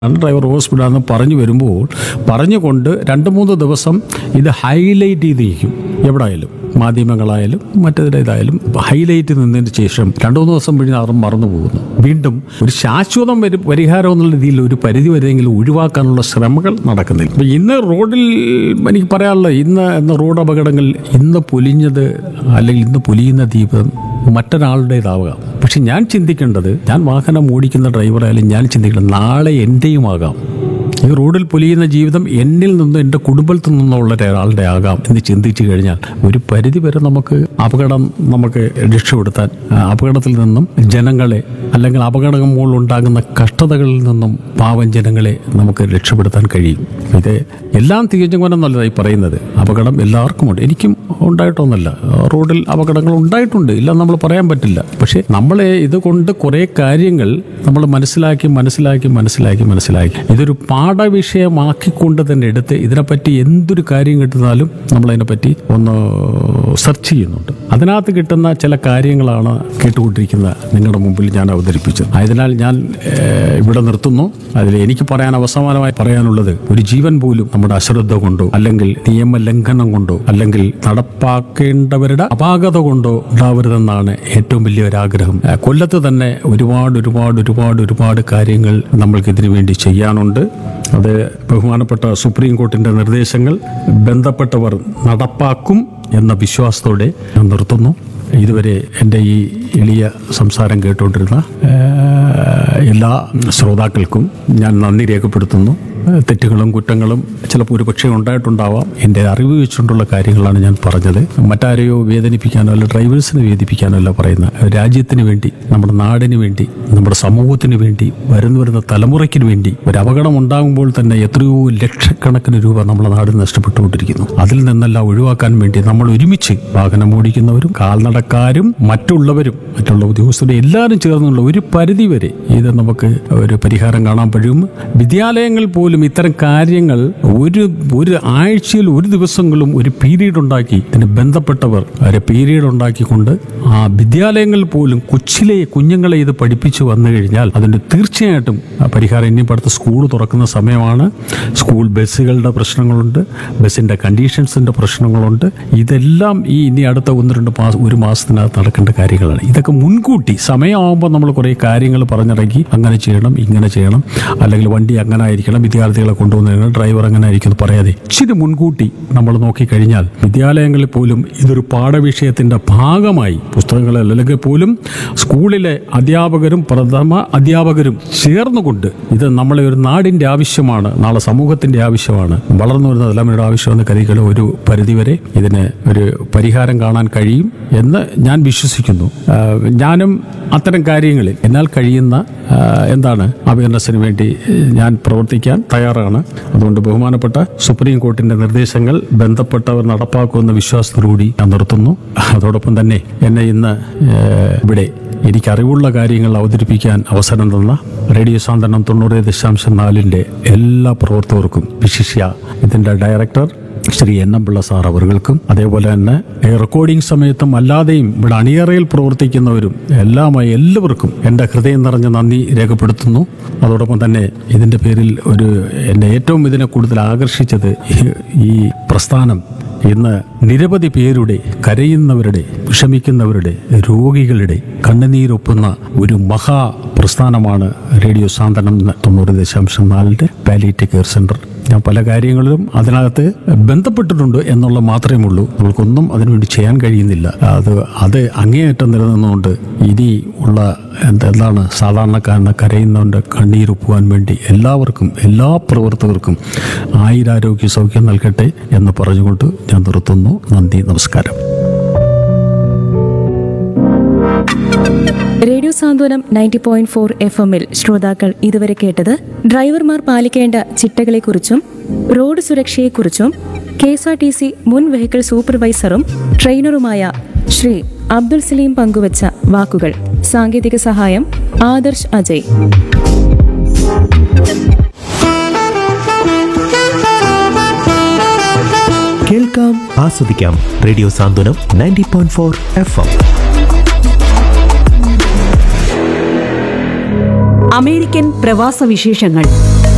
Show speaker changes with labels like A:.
A: driver ഹോസ്പിറ്റലാണെന്ന് പറഞ്ഞു വരുമ്പോൾ പറഞ്ഞുകൊണ്ട് രണ്ട് മൂന്ന് ദിവസം ഇത് ഹൈലൈറ്റ് ചെയ്തിരിക്കും എവിടെയായാലും മാധ്യമങ്ങളായാലും മറ്റേതായാലും ഹൈലൈറ്റ് നിന്നതിന് ശേഷം രണ്ടു മൂന്ന് ദിവസം കഴിഞ്ഞ് അവർ മറന്നു പോകുന്നു വീണ്ടും ഒരു ശാശ്വതം വരി പരിഹാരം എന്നുള്ള രീതിയിൽ ഒരു പരിധി വരെയെങ്കിലും ഒഴിവാക്കാനുള്ള ശ്രമങ്ങൾ നടക്കുന്നില്ല അപ്പൊ ഇന്ന് റോഡിൽ എനിക്ക് പറയാനുള്ളത് ഇന്ന് ഇന്ന് റോഡ് അപകടങ്ങൾ ഇന്ന് പൊലിഞ്ഞത് അല്ലെങ്കിൽ ഇന്ന് പൊലിയുന്ന ദീപം മറ്റൊരാളുടേതാവാം പക്ഷെ ഞാൻ ചിന്തിക്കേണ്ടത് ഞാൻ വാഹനം ഓടിക്കുന്ന ഡ്രൈവറായാലും ഞാൻ ചിന്തിക്കേണ്ടത് നാളെ എൻ്റെയും ആകാം ഈ റോഡിൽ പൊലിയുന്ന ജീവിതം എന്നിൽ നിന്നും എൻ്റെ കുടുംബത്തിൽ നിന്നുള്ള ഒരാളുടെ ആകാം എന്ന് ചിന്തിച്ചു കഴിഞ്ഞാൽ ഒരു പരിധി വരെ നമുക്ക് അപകടം നമുക്ക് രക്ഷപ്പെടുത്താൻ ആ, അപകടത്തിൽ നിന്നും ജനങ്ങളെ അല്ലെങ്കിൽ അപകടം മൂലം ഉണ്ടാകുന്ന കഷ്ടതകളിൽ നിന്നും പാവം ജനങ്ങളെ നമുക്ക് രക്ഷപ്പെടുത്താൻ കഴിയും ഇത് എല്ലാം തികച്ചും കൊണ്ട് നല്ലതായി പറയുന്നത് അപകടം എല്ലാവർക്കും ഉണ്ട് എനിക്കും ഉണ്ടായിട്ടൊന്നുമല്ല റോഡിൽ അപകടങ്ങൾ ഉണ്ടായിട്ടുണ്ട് ഇല്ല നമ്മൾ പറയാൻ പറ്റില്ല പക്ഷേ നമ്മളെ ഇത് കുറേ കാര്യങ്ങൾ നമ്മൾ മനസ്സിലാക്കി മനസ്സിലാക്കി മനസ്സിലാക്കി മനസ്സിലാക്കി ഇതൊരു പാഠവിഷയമാക്കിക്കൊണ്ട് തന്നെ എടുത്ത് ഇതിനെപ്പറ്റി എന്തൊരു കാര്യം കിട്ടുന്നാലും നമ്മൾ അതിനെപ്പറ്റി ഒന്ന് സെർച്ച് ചെയ്യുന്നുണ്ട് അതിനകത്ത് കിട്ടുന്ന ചില കാര്യങ്ങളാണ് കേട്ടുകൊണ്ടിരിക്കുന്ന നിങ്ങളുടെ മുമ്പിൽ ഞാൻ അവതരിപ്പിച്ചത് ആയതിനാൽ ഞാൻ ഏഹ്, ഇവിടെ നിർത്തുന്നു അതിൽ എനിക്ക് പറയാൻ അവസാനമായി പറയാനുള്ളത് ഒരു ജീവൻ പോലും നമ്മുടെ അശ്രദ്ധ കൊണ്ടോ അല്ലെങ്കിൽ നിയമലംഘനം കൊണ്ടോ അല്ലെങ്കിൽ നടപ്പാക്കേണ്ടവരുടെ അപാകത കൊണ്ടോ ഉണ്ടാവരുതെന്നാണ് ഏറ്റവും വലിയ ഒരു ആഗ്രഹം ഏഹ്, കൊല്ലത്ത് തന്നെ ഒരുപാട് ഒരുപാട് ഒരുപാട് ഒരുപാട് കാര്യങ്ങൾ നമ്മൾക്ക് ഇതിനു വേണ്ടി ചെയ്യാനുണ്ട് അത് ബഹുമാനപ്പെട്ട സുപ്രീം കോർട്ടിന്റെ നിർദ്ദേശങ്ങൾ ബന്ധപ്പെട്ടവർ നടപ്പാക്കും എന്ന വിശ്വാസത്തോടെ ഞാൻ നിർത്തുന്നു ഇതുവരെ എൻ്റെ ഈ എളിയ സംസാരം കേട്ടുകൊണ്ടിരുന്ന ഏഹ്, എല്ലാ ശ്രോതാക്കൾക്കും ഞാൻ നന്ദി രേഖപ്പെടുത്തുന്നു ഏഹ്, തെറ്റുകളും കുറ്റങ്ങളും ചിലപ്പോൾ ഒരു പക്ഷേ ഉണ്ടായിട്ടുണ്ടാവാം എൻ്റെ അറിവ് വെച്ചുകൊണ്ടുള്ള കാര്യങ്ങളാണ് ഞാൻ പറഞ്ഞത് മറ്റാരെയോ വേദനിപ്പിക്കാനോ അല്ല ഡ്രൈവേഴ്സിനെ വേദിപ്പിക്കാനോ അല്ല പറയുന്ന രാജ്യത്തിന് വേണ്ടി നമ്മുടെ നാടിന് വേണ്ടി നമ്മുടെ സമൂഹത്തിന് വേണ്ടി വരുന്ന വരുന്ന തലമുറയ്ക്ക് വേണ്ടി ഒരു അപകടം ഉണ്ടാകുമ്പോൾ തന്നെ എത്രയോ ലക്ഷക്കണക്കിന് രൂപ നമ്മുടെ നാടിന് നഷ്ടപ്പെട്ടുകൊണ്ടിരിക്കുന്നു അതിൽ നിന്നെല്ലാം ഒഴിവാക്കാൻ വേണ്ടി നമ്മൾ ഒരുമിച്ച് വാഹനം ഓടിക്കുന്നവരും കാൽനടക്കാരും മറ്റുള്ളവരും മറ്റുള്ള ഉദ്യോഗസ്ഥരും എല്ലാവരും ചേർന്നുള്ള ഒരു പരിധി വരെ ഇത് നമുക്ക് ഒരു പരിഹാരം കാണാൻ കഴിയും വിദ്യാലയങ്ങൾ പോലും ഇത്തരം കാര്യങ്ങൾ ഒരു ഒരു ആഴ്ചയിൽ ഒരു ദിവസങ്ങളും ഒരു പീരീഡ് ഉണ്ടാക്കി ഇതിന് ബന്ധപ്പെട്ടവർ ഒരു പീരീഡ് ഉണ്ടാക്കിക്കൊണ്ട് ആ വിദ്യാലയങ്ങളിൽ പോലും കൊച്ചിലെ കുഞ്ഞുങ്ങളെ ഇത് പഠിപ്പിച്ചു വന്നു കഴിഞ്ഞാൽ അതിന് തീർച്ചയായിട്ടും ആ പരിഹാരം ഇനി അടുത്ത സ്കൂൾ തുറക്കുന്ന സമയമാണ് സ്കൂൾ ബസ്സുകളുടെ പ്രശ്നങ്ങളുണ്ട് ബസ്സിൻ്റെ കണ്ടീഷൻസിൻ്റെ പ്രശ്നങ്ങളുണ്ട് ഇതെല്ലാം ഈ ഇനി അടുത്ത ഒന്ന് രണ്ട് മാസം ഒരു മാസത്തിനകത്ത് നടക്കേണ്ട കാര്യങ്ങളാണ് ഇതൊക്കെ മുൻകൂട്ടി സമയമാകുമ്പോൾ നമ്മൾ കുറേ കാര്യങ്ങൾ പറഞ്ഞിറങ്ങി അങ്ങനെ ചെയ്യണം ഇങ്ങനെ ചെയ്യണം അല്ലെങ്കിൽ വണ്ടി അങ്ങനെ ആയിരിക്കണം വിദ്യാർത്ഥികളെ കൊണ്ടുവന്നു ഡ്രൈവർ അങ്ങനെ ആയിരിക്കും എന്ന് പറയാതെ ഇച്ചിരി മുൻകൂട്ടി നമ്മൾ നോക്കിക്കഴിഞ്ഞാൽ വിദ്യാലയങ്ങളിൽ പോലും ഇതൊരു പാഠവിഷയത്തിൻ്റെ ഭാഗമായി പുസ്തകങ്ങളിൽ അല്ലെങ്കിൽ പോലും സ്കൂളിലെ അധ്യാപകരും പ്രഥമ അധ്യാപകരും ചേർന്നുകൊണ്ട് ഇത് നമ്മളെ ഒരു നാടിൻ്റെ ആവശ്യമാണ് നാളെ സമൂഹത്തിൻ്റെ ആവശ്യമാണ് വളർന്നു വരുന്ന തലമുറയുടെ ആവശ്യമെന്ന് കരുതികളും ഒരു പരിധിവരെ ഇതിന് ഒരു പരിഹാരം കാണാൻ കഴിയും എന്ന് ഞാൻ വിശ്വസിക്കുന്നു ആ, ഞാനും അത്തരം കാര്യങ്ങളിൽ എന്നാൽ കഴിയുന്ന ആ, എന്താണ് അവയർനെസ്സിന് വേണ്ടി ഞാൻ പ്രവർത്തിക്കാൻ തയ്യാറാണ് അതുകൊണ്ട് ബഹുമാനപ്പെട്ട സുപ്രീം കോർട്ടിന്റെ നിർദ്ദേശങ്ങൾ ബന്ധപ്പെട്ടവർ നടപ്പാക്കുമെന്ന വിശ്വാസത്തോടുകൂടി ഞാൻ നിർത്തുന്നു അതോടൊപ്പം തന്നെ എന്നെ ഇന്ന് ഏഹ്, ഇവിടെ എനിക്ക് അറിവുള്ള കാര്യങ്ങൾ അവതരിപ്പിക്കാൻ അവസരം തന്ന റേഡിയോ സാന്ത്വനം തൊണ്ണൂറ് ദശാംശം നാലിൻ്റെ എല്ലാ പ്രവർത്തകർക്കും വിശിഷ്യ ഇതിൻ്റെ director Shri N M Pillai sir അവർക്കും അതേപോലെ തന്നെ ഈ റെക്കോർഡിംഗ് സമയത്തും അല്ലാതെയും ഇവിടെ അണിയറയിൽ പ്രവർത്തിക്കുന്നവരും എല്ലാമായി എല്ലാവർക്കും എൻ്റെ ഹൃദയം നിറഞ്ഞ നന്ദി രേഖപ്പെടുത്തുന്നു അതോടൊപ്പം തന്നെ ഇതിൻ്റെ പേരിൽ ഒരു എന്നെ ഏറ്റവും ഇതിനെ കൂടുതൽ ആകർഷിച്ചത് ഈ- ഈ പ്രസ്ഥാനം ഇന്ന് നിരവധി പേരുടെ കരയുന്നവരുടെ വിഷമിക്കുന്നവരുടെ രോഗികളുടെ കണ്ണുനീരൊപ്പുന്ന ഒരു മഹാ പ്രസ്ഥാനമാണ് റേഡിയോ സാന്ത്വനം തൊണ്ണൂറ് ദശാംശം നാലിൻ്റെ പാലിയേറ്റീവ് കെയർ സെൻറ്റർ ഞാൻ പല കാര്യങ്ങളിലും അതിനകത്ത് ബന്ധപ്പെട്ടിട്ടുണ്ട് എന്നുള്ള മാത്രമേ ഉള്ളൂ നമ്മൾക്കൊന്നും അതിനുവേണ്ടി ചെയ്യാൻ കഴിയുന്നില്ല അത് അത് അങ്ങേയറ്റം നിലനിന്നുകൊണ്ട് ഇനി ഉള്ള എന്ത- എന്താണ് സാധാരണക്കാരനെ കരയുന്നവൻ്റെ കണ്ണീരൊപ്പുവാൻ വേണ്ടി എല്ലാവർക്കും എല്ലാ പ്രവർത്തകർക്കും ആയിരാരോഗ്യ സൗഖ്യം നൽകട്ടെ എന്ന് പറഞ്ഞുകൊണ്ട് ഞാൻ നിർത്തുന്നു നന്ദി നമസ്കാരം
B: radio Santhwanam ninety point four F എമ്മിൽ ശ്രോതാക്കൾ ഇതുവരെ കേട്ടത് ഡ്രൈവർമാർ പാലിക്കേണ്ട ചിട്ടകളെക്കുറിച്ചും റോഡ് സുരക്ഷയെക്കുറിച്ചും K S R T C മുൻ വെഹിക്കിൾ സൂപ്പർവൈസറും ട്രെയിനറുമായ ശ്രീ അബ്ദുൽ സലീം പങ്കുവച്ച വാക്കുകൾ സാങ്കേതിക സഹായം ആദർശ് അജയ്
C: കേൾക്കാം ആസ്വദിക്കാം radio Santhwanam ninety point four F M
D: American പ്രവാസ വിശേഷങ്ങൾ